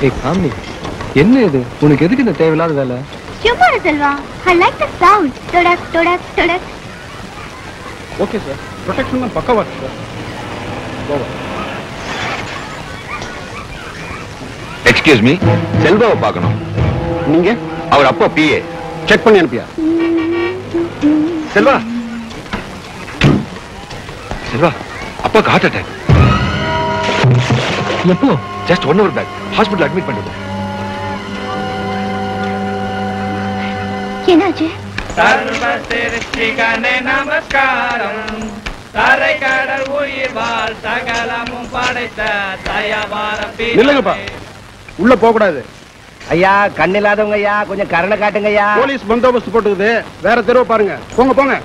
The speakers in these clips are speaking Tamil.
ஏய் காமி என்ன இது உனக்கு எதுக்கு இந்த தேவையில்லாத வேலை சும்மா இரு Selva I like the sound டொடக் டொடக் டொடக் ஓகே சார் ப்ரொடெக்ஷன் பக்கவா இருக்கு சார் எக்ஸ்கியூஸ் மீ செல்வாவை பார்க்கணும் நீங்க அவர் அப்பா பிஏ செக் பண்ணி அனுப்பியா செல்வா செல்வா அப்பாக்கு ஹார்ட் அட்டாக் எப்போ just one hour back hospital admit பண்ணிருக்கோம் என்னாச்சு சர்வ சிருஷ்டிகனே நமஸ்காரம் தரை கடல் உயிர் வாழ் சகலமும் படைத்த தயவார நில்லுங்கப்பா உள்ள போக கூடாது ஐயா கண்ணு இல்லாதவங்க ஐயா கொஞ்சம் கருணை காட்டுங்க ஐயா போலீஸ் பந்தோபஸ்து போட்டுக்குது வேற தெருவை பாருங்க போங்க போங்க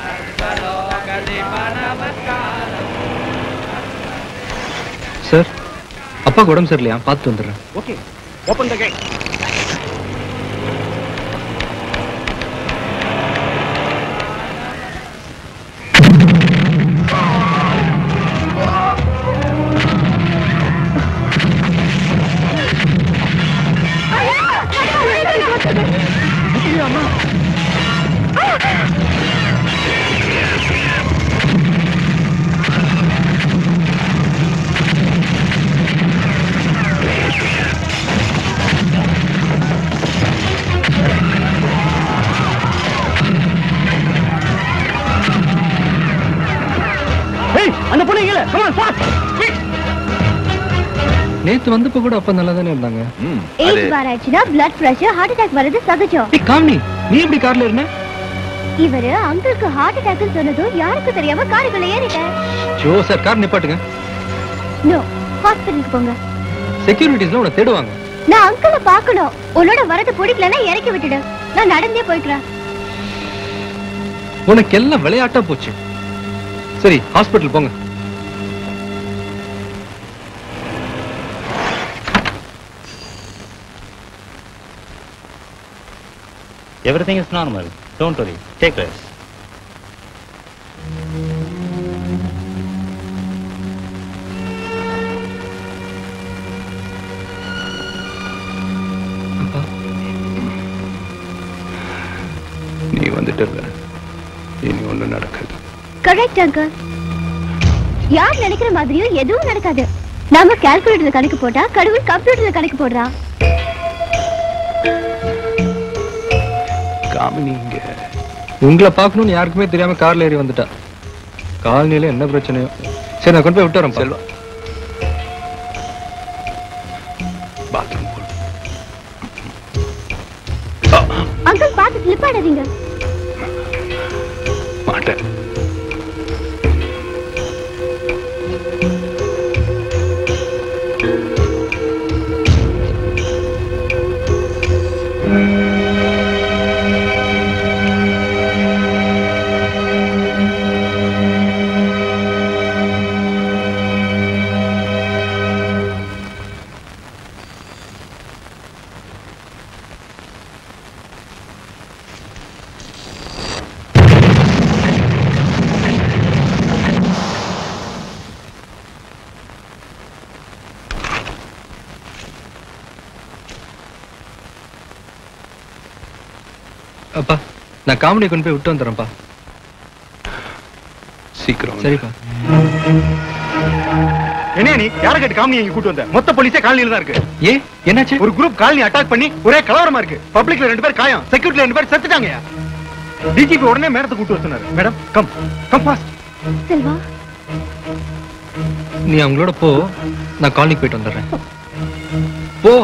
சார் அப்பாக்கு உடம்பு சரியில்லையா பார்த்து வந்துடுறேன் ஓகே ஓபன் த கேட் அந்த பொண்ணு கீழே come on, fast. நேத்து வந்தப்ப கூட அப்பா நல்லா தானே இருந்தாங்க ம் அது ஏஜ் பார் ஆயிடுச்சுன்னா பிளட் பிரஷர் ஹார்ட் அட்டாக் வர்றது சகஜம் ஏய் காமினி நீ எப்படி கார்ல இருந்த இவரு அங்கிளுக்கு ஹார்ட் அட்டாக்னு சொன்னதும் யாருக்கும் தெரியாம காருக்குள்ள ஏறிட்டேன் ஜோ சார் கார் நிப்பாட்டுங்க நோ ஹாஸ்பிட்டலுக்கு போங்க செக்யூரிட்டிஸ்ல உன்னை தேடுவாங்க நான் அங்கிள பார்க்கணும் உன்னோட வரது பிடிக்கலன்னா இறக்கி விட்டுடு நான் நடந்தே போய்க்கிறேன் உனக்கு எல்லாம் விளையாட்டா போச்சு சரி ஹாஸ்பிட்டல் போங்க Everything is normal. Don't worry. Take rest. அப்பா நீ வந்துட்டு இனி ஒண்ணு நடக்காது கரெக்ட் அங்கிள் யார் நினைக்கிற மாதிரியும் எதுவும் நடக்காது நாம கால்குலேட்டர்ல கணக்கு போட்டா கடவுள் கம்ப்யூட்டர்ல கணக்கு போடுறான் காமினி இங்க உங்களை பார்க்கணும்னு யாருக்குமே தெரியாம கார்ல ஏறி வந்துட்டா காலனில என்ன பிரச்சனையோ சரி நான் கொண்டு போய் விட்டு வரேன் செல்வா பாத்ரூம் போ அங்கிள் பார்த்து ஸ்லிப் ஆடாதீங்க மாட்டேன் அப்பா நான் காமெடி கொண்டு போய் விட்டு வந்துடுறேன்ப்பா சீக்கிரம் வந்து. சரிப்பா என்ன நீ யாரை கேட்டு காமி இங்க கூட்டு வந்த மொத்த போலீஸே காலனில தான் இருக்கு ஏ என்னாச்சு ஒரு குரூப் காலனி அட்டாக் பண்ணி ஒரே கலவரமா இருக்கு பப்ளிக்ல ரெண்டு பேர் காயம் செக்யூரிட்டில ரெண்டு பேர் செத்துட்டாங்க டிஜிபி உடனே மேடத்தை கூட்டு வர சொன்னாரு madam come come fast Selva நீ அவங்களோட போ நான் காலனிக்கு போயிட்டு வந்துடுறேன் போ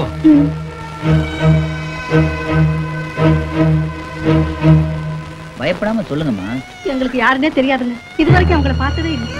பயப்படாம சொல்லுங்கம்மா எங்களுக்கு யாருன்னே தெரியாதுங்க இது வரைக்கும் அவங்கள பார்த்ததே இல்லை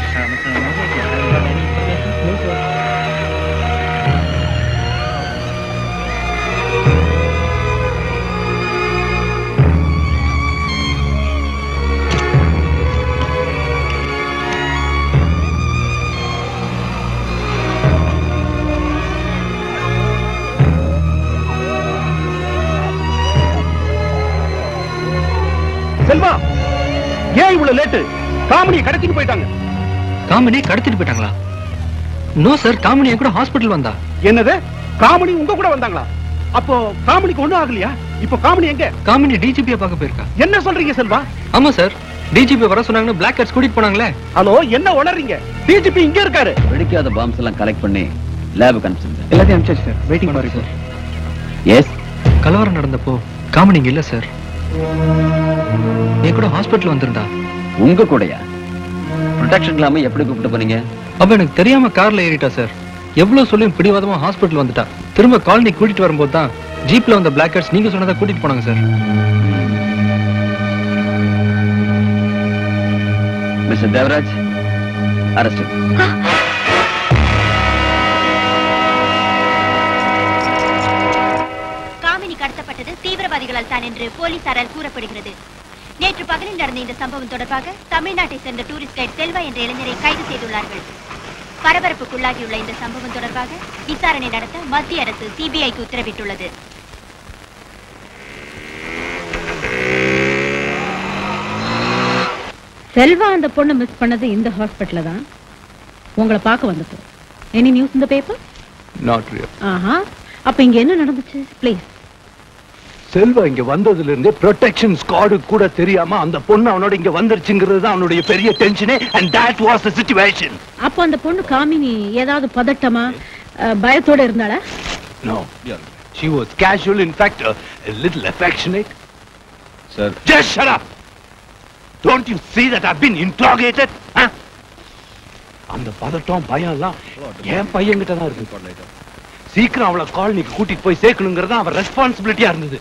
செல்வா ஏன் இவ்வளவு லேட்டு காமெடியை கடத்திட்டு போயிட்டாங்க காமினி கடத்திட்டு போயிட்டாங்களா நோ சார் காமினி என் கூட ஹாஸ்பிட்டல் வந்தா என்னது காமெடி உங்க கூட வந்தாங்களா அப்போ காமெடிக்கு ஒண்ணும் ஆகலையா இப்போ காமெடி எங்க காமினி டிஜிபியை பார்க்க போயிருக்கா என்ன சொல்றீங்க செல்வா ஆமா சார் டிஜிபி வர சொன்னாங்கன்னு பிளாக் ஹேட்ஸ் கூட்டிட்டு போனாங்களே ஹலோ என்ன உளறீங்க டிஜிபி இங்க இருக்காரு வெடிக்காத பாம்ஸ் எல்லாம் கலெக்ட் பண்ணி லேபுக்கு அனுப்பிச்சிருந்தேன் எல்லாத்தையும் அனுப்பிச்சாச்சு சார் வெயிட்டிங் பாரு சார் எஸ் கலவரம் நடந்தப்போ காமெடி இங்க இல்ல சார் நீ கூட ஹாஸ்பிட்டல் வந்திருந்தா உங்க கூடயா ப்ரொடெக்ஷன் இல்லாம எப்படி கூப்பிட்டு போனீங்க அப்ப எனக்கு தெரியாம கார்ல ஏறிட்டா சார் எவ்வளவு சொல்லியும் பிடிவாதமா ஹாஸ்பிட்டல் வந்துட்டா திரும்ப காலனி கூட்டிட்டு வரும்போது தான் ஜீப்ல வந்த பிளாக் ஹேட்ஸ் நீங்க சொன்னதா கூட்டிட்டு போனாங்க sir mister Devaraj arrest Kamini கடத்தப்பட்டது தீவிரவாதிகளால் தான் என்று போலீசாரால் கூறப்படுகிறது நேற்று பகலில் நடந்த இந்த சம்பவம் தொடர்பாக தமிழ்நாட்டை சேர்ந்த டூரிஸ்ட் கைட் செல்வா என்ற இளைஞரை கைது செய்துள்ளார்கள் பரபரப்புக்குள்ளாகியுள்ள இந்த சம்பவம் தொடர்பாக விசாரணை நடத்த மத்திய அரசு சிபிஐக்கு உத்தரவிட்டுள்ளது செல்வா அந்த பொண்ணை மிஸ் பண்ணது இந்த ஹாஸ்பிட்டல்ல தான் உங்களை பார்க்க வந்தப்போ எனி நியூஸ் இந்த பேப்பர் நாட் ரியல் ஆஹா அப்ப இங்க என்ன நடந்துச்சு ப்ளீஸ் செல்வா இங்க வந்ததுல இருந்தே ப்ரொடெக்ஷன் ஸ்குவாடு கூட தெரியாம அந்த பொண்ணு அவனோட இங்க வந்துருச்சுங்கிறது தான் அவனுடைய பெரிய டென்ஷனே and that was the situation அப்போ அந்த பொண்ணு காமினி ஏதாவது பதட்டமா அஹ், பயத்தோட இருந்தாளா no she was casual in fact a, a little affectionate sir just shut up don't you see that i've been interrogated huh? அந்த பதட்டம் பயம் எல்லாம் என் பையன்கிட்ட தான் இருக்கு சீக்கிரம் அவளை காலனிக்கு கூட்டிட்டு போய் சேர்க்கணுங்கிறது அவன் ரெஸ்பான்சிபிலிட்டியா இருந்தது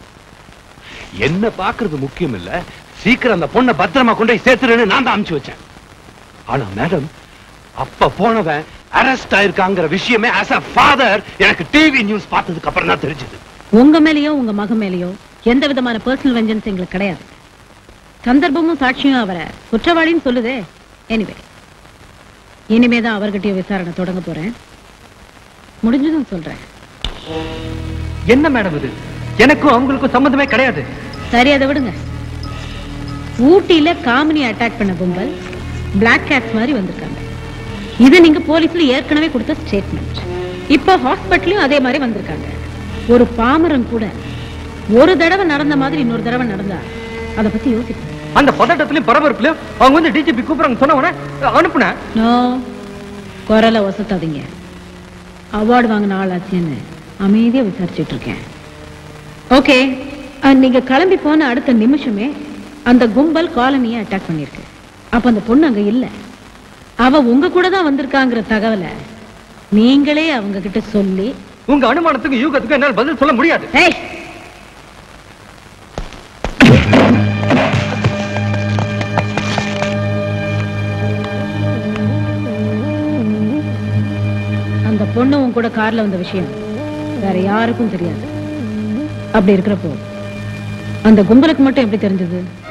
என்ன பாக்குறது முக்கியம் இல்ல சீக்கிரம் அந்த பொண்ணை பத்திரமா கொண்டு போய் சேர்த்துருன்னு நான் தான் அனுப்பிச்சு வச்சேன் ஆனா மேடம் அப்ப போனவன் அரெஸ்ட் ஆயிருக்காங்கிற விஷயமே as a father எனக்கு டிவி நியூஸ் பார்த்ததுக்கு அப்புறம் தான் தெரிஞ்சது உங்க மேலயோ உங்க மக மேலயோ எந்த விதமான பர்சனல் வெஞ்சன்ஸ் எங்களுக்கு கிடையாது சந்தர்ப்பமும் சாட்சியும் அவரை குற்றவாளின்னு சொல்லுதே எனிவே இனிமே தான் அவர்கிட்டயும் விசாரணை தொடங்க போறேன் முடிஞ்சதும் சொல்றேன் என்ன மேடம் இது எனக்கும் அவங்களுக்கும் சம்மந்தமே கிடையாது சரி அதை விடுங்க ஊட்டியில காமினி அட்டாக் பண்ண கும்பல் பிளாக் கேட்ஸ் மாதிரி வந்திருக்காங்க இது நீங்க போலீஸ்ல ஏற்கனவே கொடுத்த ஸ்டேட்மெண்ட் இப்ப ஹாஸ்பிட்டலையும் அதே மாதிரி வந்திருக்காங்க ஒரு பாமரன் கூட ஒரு தடவை நடந்த மாதிரி இன்னொரு தடவை நடந்தா அத பத்தி யோசிப்பேன் அந்த பதட்டத்திலயும் பரபரப்புலயும் அவங்க வந்து டிஜிபி கூப்பிடுறாங்க சொன்ன உடனே அனுப்புனேன் நோ குரலை ஒசத்தாதீங்க அவார்டு வாங்கின ஆளாச்சுன்னு அமைதியா விசாரிச்சுட்டு இருக்கேன் ஓகே நீங்க கிளம்பி போன அடுத்த நிமிஷமே அந்த கும்பல் காலனியை அட்டாக் பண்ணிருக்கு அப்ப அந்த பொண்ணு அங்க இல்ல அவ உங்க கூட தான் வந்திருக்காங்கிற தகவலை நீங்களே அவங்க கிட்ட சொல்லி உங்க அனுமானத்துக்கு யூகத்துக்கு என்னால பதில் சொல்ல முடியாது ஏய் அந்த பொண்ணு உன் கூட கார்ல வந்த விஷயம் வேற யாருக்கும் தெரியாது அப்படி இருக்கிறப்போ அந்த கும்பலுக்கு மட்டும் எப்படி தெரிஞ்சது